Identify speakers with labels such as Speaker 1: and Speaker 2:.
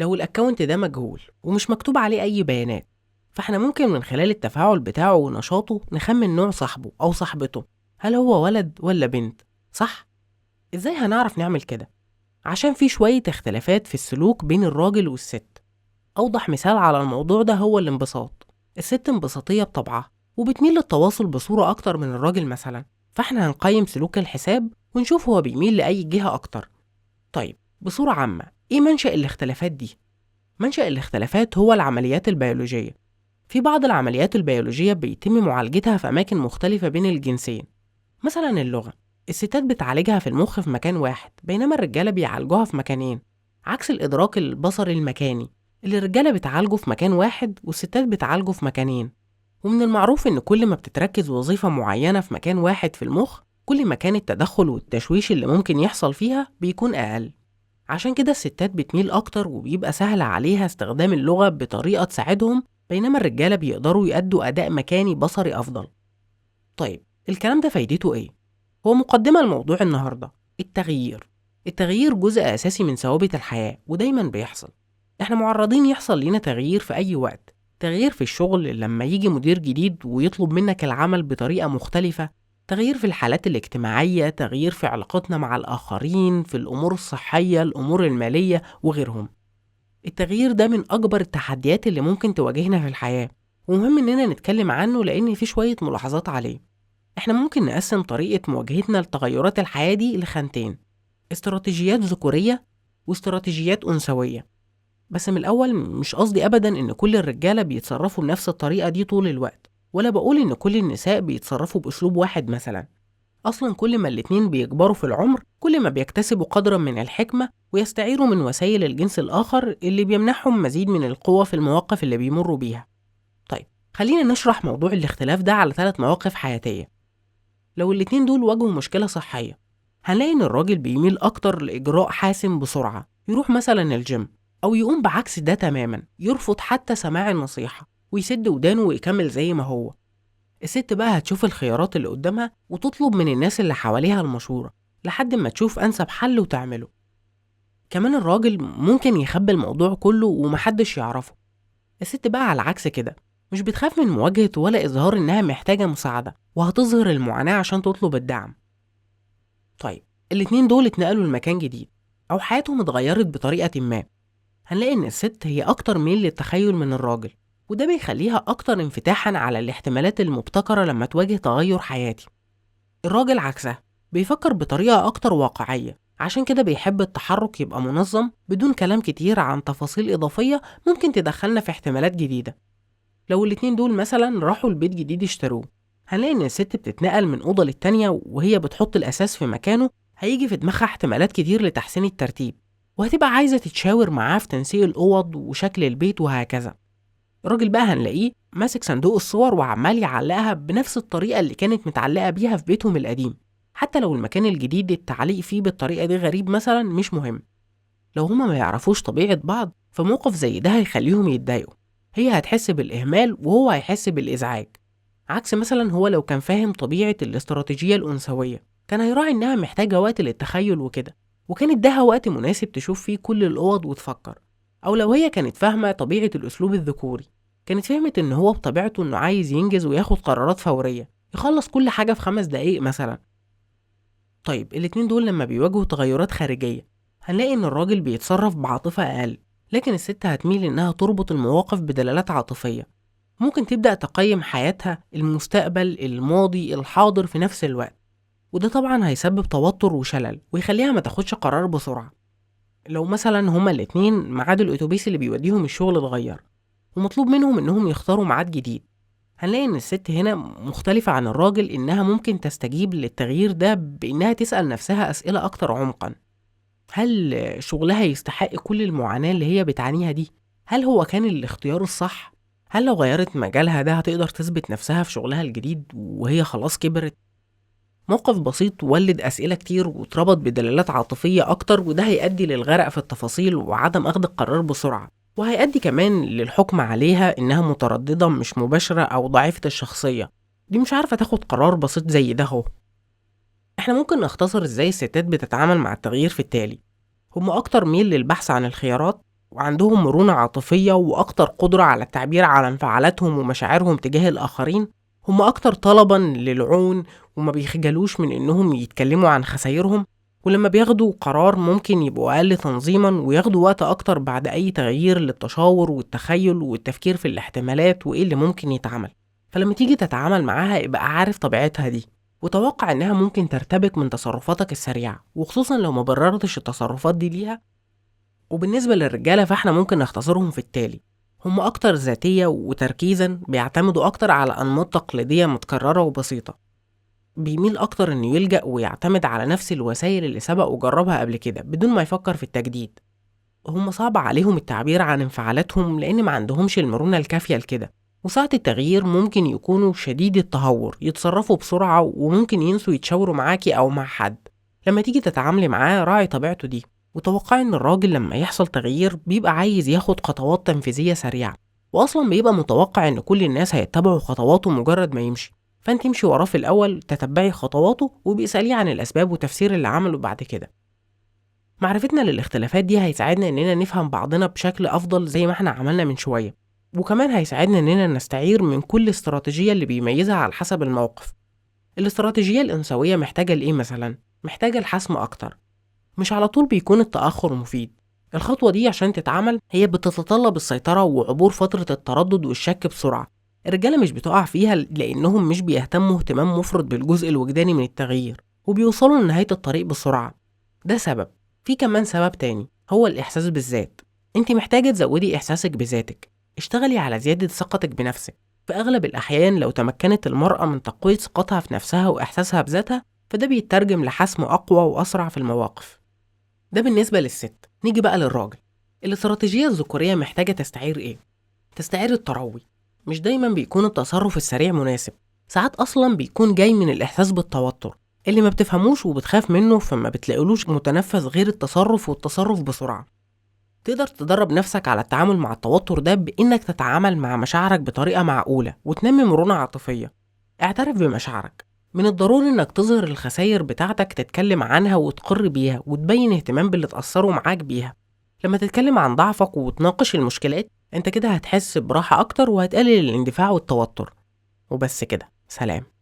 Speaker 1: لو الأكونت ده مجهول ومش مكتوب عليه أي بيانات فاحنا ممكن من خلال التفاعل بتاعه ونشاطه نخمن نوع صاحبه أو صاحبته هل هو ولد ولا بنت صح؟ ازاي هنعرف نعمل كده؟ عشان في شوية اختلافات في السلوك بين الراجل والست أوضح مثال على الموضوع ده هو الانبساط الست انبساطية بطبعها وبتميل للتواصل بصورة أكتر من الراجل مثلا فاحنا هنقيم سلوك الحساب ونشوف هو بيميل لأي جهة أكتر طيب بصورة عامة إيه منشأ الاختلافات دي؟ منشأ الاختلافات هو العمليات البيولوجية في بعض العمليات البيولوجية بيتم معالجتها في أماكن مختلفة بين الجنسين مثلا اللغة الستات بتعالجها في المخ في مكان واحد بينما الرجالة بيعالجوها في مكانين عكس الإدراك البصري المكاني اللي الرجالة بتعالجه في مكان واحد والستات بتعالجه في مكانين ومن المعروف إن كل ما بتتركز وظيفة معينة في مكان واحد في المخ كل ما كان التدخل والتشويش اللي ممكن يحصل فيها بيكون أقل عشان كده الستات بتميل أكتر وبيبقى سهل عليها استخدام اللغة بطريقة تساعدهم بينما الرجالة بيقدروا يأدوا أداء مكاني بصري أفضل طيب الكلام ده فايدته إيه؟ هو مقدمة لموضوع النهاردة التغيير التغيير جزء أساسي من ثوابت الحياة ودايما بيحصل احنا معرضين يحصل لنا تغيير في أي وقت تغيير في الشغل لما يجي مدير جديد ويطلب منك العمل بطريقة مختلفة تغيير في الحالات الاجتماعية تغيير في علاقتنا مع الآخرين في الأمور الصحية الأمور المالية وغيرهم التغيير ده من أكبر التحديات اللي ممكن تواجهنا في الحياة ومهم إننا نتكلم عنه لأن في شوية ملاحظات عليه إحنا ممكن نقسم طريقة مواجهتنا لتغيرات الحياة دي لخانتين استراتيجيات ذكورية واستراتيجيات أنثوية بس من الأول مش قصدي أبدا إن كل الرجالة بيتصرفوا بنفس الطريقة دي طول الوقت ولا بقول إن كل النساء بيتصرفوا بأسلوب واحد مثلا أصلا كل ما الاتنين بيكبروا في العمر كل ما بيكتسبوا قدرا من الحكمة ويستعيروا من وسائل الجنس الآخر اللي بيمنحهم مزيد من القوة في المواقف اللي بيمروا بيها طيب خلينا نشرح موضوع الاختلاف ده على ثلاث مواقف حياتية لو الاتنين دول واجهوا مشكلة صحية هنلاقي إن الراجل بيميل أكتر لإجراء حاسم بسرعة يروح مثلا الجيم أو يقوم بعكس ده تماما يرفض حتى سماع النصيحة ويسد ودانه ويكمل زي ما هو الست بقى هتشوف الخيارات اللي قدامها وتطلب من الناس اللي حواليها المشورة لحد ما تشوف أنسب حل وتعمله كمان الراجل ممكن يخبي الموضوع كله ومحدش يعرفه الست بقى على عكس كده مش بتخاف من مواجهة ولا إظهار إنها محتاجة مساعدة وهتظهر المعاناة عشان تطلب الدعم طيب الاتنين دول اتنقلوا لمكان جديد أو حياتهم اتغيرت بطريقة ما هنلاقي إن الست هي أكتر ميل للتخيل من الراجل وده بيخليها أكتر انفتاحا على الاحتمالات المبتكرة لما تواجه تغير حياتي الراجل عكسها بيفكر بطريقة أكتر واقعية عشان كده بيحب التحرك يبقى منظم بدون كلام كتير عن تفاصيل إضافية ممكن تدخلنا في احتمالات جديدة لو الاتنين دول مثلا راحوا البيت جديد اشتروه هنلاقي إن الست بتتنقل من أوضة للتانية وهي بتحط الأساس في مكانه هيجي في دماغها احتمالات كتير لتحسين الترتيب وهتبقى عايزة تتشاور معاه في تنسيق الأوض وشكل البيت وهكذا الراجل بقى هنلاقيه ماسك صندوق الصور وعمال يعلقها بنفس الطريقة اللي كانت متعلقة بيها في بيتهم القديم حتى لو المكان الجديد التعليق فيه بالطريقة دي غريب مثلا مش مهم لو هما ما يعرفوش طبيعة بعض فموقف زي ده هيخليهم يتضايقوا هي هتحس بالإهمال وهو هيحس بالإزعاج عكس مثلا هو لو كان فاهم طبيعة الاستراتيجية الأنثوية كان هيراعي إنها محتاجة وقت للتخيل وكده وكان اداها وقت مناسب تشوف فيه كل الأوض وتفكر أو لو هي كانت فاهمة طبيعة الأسلوب الذكوري كانت فهمت إن هو بطبيعته إنه عايز ينجز وياخد قرارات فورية يخلص كل حاجة في خمس دقايق مثلا طيب الاتنين دول لما بيواجهوا تغيرات خارجية هنلاقي إن الراجل بيتصرف بعاطفة أقل لكن الست هتميل إنها تربط المواقف بدلالات عاطفية ممكن تبدأ تقيم حياتها المستقبل الماضي الحاضر في نفس الوقت وده طبعا هيسبب توتر وشلل ويخليها ما تاخدش قرار بسرعة لو مثلا هما الاتنين ميعاد الأتوبيس اللي بيوديهم الشغل اتغير ومطلوب منهم إنهم يختاروا ميعاد جديد هنلاقي إن الست هنا مختلفة عن الراجل إنها ممكن تستجيب للتغيير ده بإنها تسأل نفسها أسئلة أكتر عمقا هل شغلها يستحق كل المعاناة اللي هي بتعانيها دي؟ هل هو كان الاختيار الصح؟ هل لو غيرت مجالها ده هتقدر تثبت نفسها في شغلها الجديد وهي خلاص كبرت؟ موقف بسيط ولد أسئلة كتير واتربط بدلالات عاطفية أكتر وده هيؤدي للغرق في التفاصيل وعدم أخذ القرار بسرعة وهيؤدي كمان للحكم عليها إنها مترددة مش مباشرة أو ضعيفة الشخصية دي مش عارفة تاخد قرار بسيط زي ده هو احنا ممكن نختصر ازاي الستات بتتعامل مع التغيير في التالي هما أكتر ميل للبحث عن الخيارات وعندهم مرونة عاطفية وأكتر قدرة على التعبير عن انفعالاتهم ومشاعرهم تجاه الآخرين هم أكتر طلبا للعون وما بيخجلوش من إنهم يتكلموا عن خسايرهم ولما بياخدوا قرار ممكن يبقوا أقل تنظيما وياخدوا وقت أكتر بعد أي تغيير للتشاور والتخيل والتفكير في الاحتمالات وإيه اللي ممكن يتعمل فلما تيجي تتعامل معاها يبقى عارف طبيعتها دي وتوقع إنها ممكن ترتبك من تصرفاتك السريعة وخصوصا لو ما بررتش التصرفات دي ليها وبالنسبة للرجالة فاحنا ممكن نختصرهم في التالي هم أكتر ذاتية وتركيزا بيعتمدوا أكتر على أنماط تقليدية متكررة وبسيطة بيميل أكتر إنه يلجأ ويعتمد على نفس الوسائل اللي سبق وجربها قبل كده بدون ما يفكر في التجديد هم صعب عليهم التعبير عن انفعالاتهم لأن ما عندهمش المرونة الكافية لكده وساعة التغيير ممكن يكونوا شديد التهور يتصرفوا بسرعة وممكن ينسوا يتشاوروا معاكي أو مع حد لما تيجي تتعاملي معاه راعي طبيعته دي وتوقعي إن الراجل لما يحصل تغيير بيبقى عايز ياخد خطوات تنفيذية سريعة وأصلا بيبقى متوقع إن كل الناس هيتبعوا خطواته مجرد ما يمشي فانت امشي وراه في الأول تتبعي خطواته وبيسأليه عن الأسباب وتفسير اللي عمله بعد كده معرفتنا للاختلافات دي هيساعدنا إننا نفهم بعضنا بشكل أفضل زي ما احنا عملنا من شوية وكمان هيساعدنا إننا نستعير من كل استراتيجية اللي بيميزها على حسب الموقف الاستراتيجية الأنثوية محتاجة لإيه مثلا؟ محتاجة الحسم أكتر مش على طول بيكون التأخر مفيد الخطوة دي عشان تتعمل هي بتتطلب السيطرة وعبور فترة التردد والشك بسرعة الرجالة مش بتقع فيها لأنهم مش بيهتموا اهتمام مفرط بالجزء الوجداني من التغيير وبيوصلوا لنهاية الطريق بسرعة ده سبب في كمان سبب تاني هو الإحساس بالذات انت محتاجة تزودي إحساسك بذاتك اشتغلي على زيادة ثقتك بنفسك في أغلب الأحيان لو تمكنت المرأة من تقوية ثقتها في نفسها وإحساسها بذاتها فده بيترجم لحسم أقوى وأسرع في المواقف ده بالنسبة للست نيجي بقى للراجل الاستراتيجية الذكورية محتاجة تستعير إيه؟ تستعير التروي مش دايما بيكون التصرف السريع مناسب ساعات أصلا بيكون جاي من الإحساس بالتوتر اللي ما بتفهموش وبتخاف منه فما بتلاقيلوش متنفذ غير التصرف والتصرف بسرعة تقدر تدرب نفسك على التعامل مع التوتر ده بإنك تتعامل مع مشاعرك بطريقة معقولة وتنمي مرونة عاطفية اعترف بمشاعرك من الضروري انك تظهر الخسائر بتاعتك تتكلم عنها وتقر بيها وتبين اهتمام باللي اتأثروا معاك بيها لما تتكلم عن ضعفك وتناقش المشكلات انت كده هتحس براحة اكتر وهتقلل الاندفاع والتوتر وبس كده سلام